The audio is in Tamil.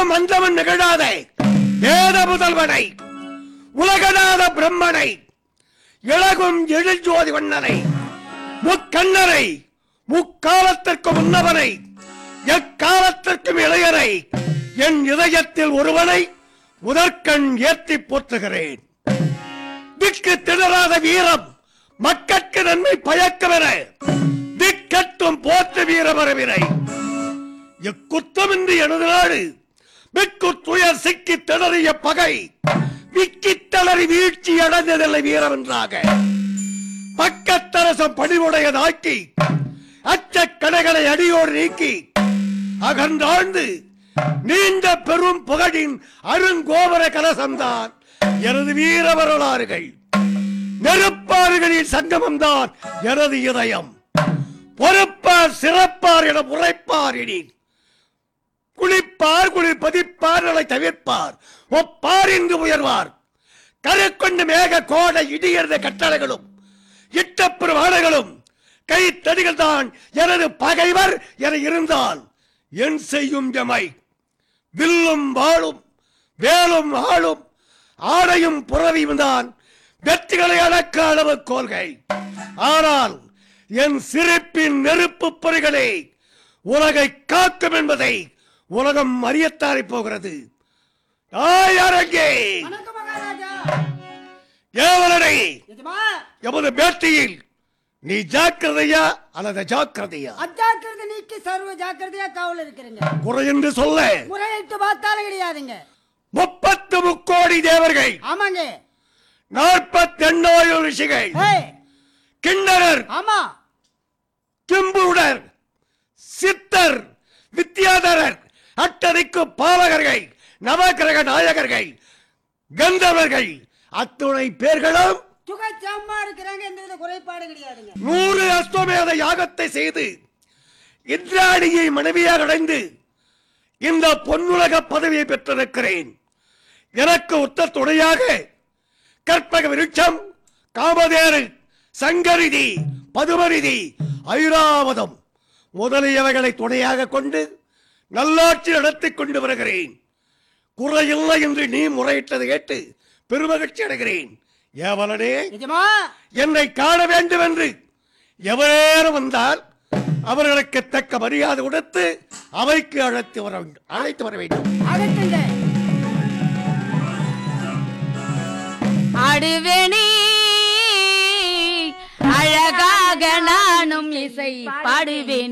அந்தம் அந்தமன் நிகழாதே வேத முதல்வனை உலகநாத பிரம்மனை இளகும் எழில்ஜோதி வண்ணனை முக்கண்ணனை முக்காலத்திற்கு முன்னவனை எக்காலத்திற்கும் இளையரை என் இதயத்தில் ஒருவனை முதற்கண் ஏற்றி போற்றுகிறேன் திக்கு திணறாத வீரம் மக்கட்கு நன்மை பயக்கவென திக்கட்டும் போற்று வீரமரவினை எக்குத்தமின்றி எனது நாடு மிக்கு துயர் சிக்கி திணறிய பகை விக்கி தளறி வீழ்ச்சி அடைந்ததில்லை வீரம் என்றாக பக்கத்தரசம் பணிவுடையதாக்கி அச்சக் கடைகளை அடியோடு நீக்கி அகன்றாழ்ந்து நீண்ட பெரும் புகழின் அருங்கோபுர கலசம்தான் எனது வீர வரலாறுகள் நெருப்பாறுகளின் சங்கமம்தான் எனது இதயம் பொறுப்பார் சிறப்பார் என உரைப்பார் இனி குளிப்பார் குளிர் பதிப்பார் நலை தவிர்ப்பார் ஒப்பார் என்று உயர்வார் கருக்கொண்டு மேக கோடை இடியர்ந்த கட்டளைகளும் இட்டப்பெரும் ஆடைகளும் கைத்தடிகள் தான் எனது பகைவர் என இருந்தால் என் செய்யும் ஜமை வில்லும் வாளும் வேலும் ஆளும் ஆடையும் புறவியும் தான் வெற்றிகளை அடக்க அளவு கோல்கை ஆனால் என் சிரிப்பின் நெருப்பு பொறிகளே உலகை காக்கும் என்பதை உலகம் அறியத்தாரி போகிறது ஆய் அரங்கே வணக்கம் மகாராஜா ஏவலனை எஜமா எமது பேட்டியில் நீ ஜாக்கிரதையா அல்லது ஜாக்கிரதையா அஜாக்கிரதை நீக்கி சர்வ ஜாக்கிரதையா காவல் இருக்கிறீங்க குறை என்று சொல்ல முறையிட்டு பார்த்தாலும் கிடையாதுங்க முப்பத்து முக்கோடி தேவர்கள் ஆமாங்க நாற்பத்தி எண்ணாயிரம் ரிஷிகள் ஏய் கிண்ணறர் ஆமா கிம்புடர் சித்தர் வித்யாதரர் அட்டதிக்கு பாலகர்கள் நவகிரக நாயகர்கள் கந்தவர்கள் அத்துணை பேர்களும் சுகச்சமா இருக்கிறாங்க எந்த வித குறைபாடு கிடையாதுங்க நூறு அஸ்வமேத யாகத்தை செய்து இந்திராணியை மனைவியாக அடைந்து இந்த பொன்னுலக பதவியை பெற்றிருக்கிறேன் எனக்கு உத்த துணையாக கற்பக விருட்சம் காமதேரு சங்கரிதி பதுமரிதி ஐராவதம் முதலியவைகளை துணையாக கொண்டு நல்லாட்சி நடத்திக் கொண்டு வருகிறேன் குறையில்லை என்று நீ முறையிட்டதை கேட்டு பெருமகிழ்ச்சி அடைகிறேன் ஏவலனே நிஜமா என்னை காண வேண்டும் என்று எவரேனும் வந்தால் அவர்களுக்கு தக்க மரியாதை கொடுத்து அவைக்கு அழைத்து வர வேண்டும் அழைத்து வர வேண்டும் அகற்றுங்க ஆடுவேனே அழகாக நானும் இசை பாடுவேன்